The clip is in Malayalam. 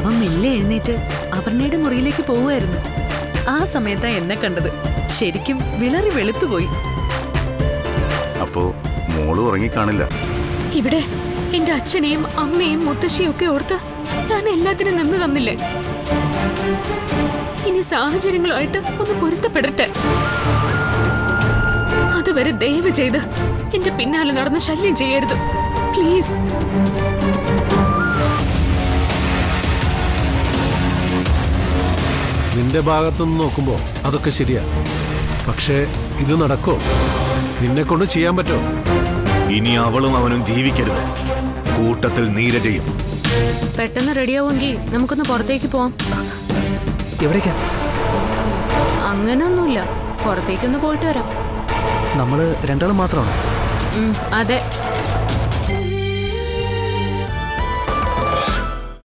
അവൻ മെല്ലെ എഴുന്നേറ്റ് അപർണയുടെ മുറിയിലേക്ക് പോവുമായിരുന്നു ആ സമയത്താ എന്നെ കണ്ടത് ശരിക്കും വിളറി വെളുത്തുപോയി അപ്പോ മോള് ഉറങ്ങിക്കാണില്ല ഇവിടെ എന്റെ അച്ഛനെയും അമ്മയും മുത്തശ്ശിയും ഒക്കെ ഓർത്ത് ഞാൻ എല്ലാത്തിനും നിന്ന് തന്നില്ലേ ഇനി സാഹചര്യങ്ങളുമായിട്ട് ഒന്ന് പൊരുത്തപ്പെടട്ടെ അതുവരെ ദയവ് ചെയ്ത് എന്റെ പിന്നാലെ നടന്ന് ശല്യം ചെയ്യരുത് പ്ലീസ് നിന്റെ ഭാഗത്തുനിന്ന് നോക്കുമ്പോൾ അതൊക്കെ ശരിയാ പക്ഷേ ഇത് നടക്കോ നിന്നെ കൊണ്ട് ചെയ്യാൻ പറ്റോ ഇനി അവളും അവനും ജീവിക്കരുത് കൂട്ടത്തിൽ നീരജയും പെട്ടെന്ന് റെഡിയാവുമെങ്കിൽ നമുക്കൊന്ന് പുറത്തേക്ക് പോവാം എവിടേക്കാ അങ്ങനെയൊന്നുമില്ല പുറത്തേക്കൊന്ന് പോയിട്ട് വരാം നമ്മള് രണ്ടാളും മാത്രമാണ് ഉം, അതെ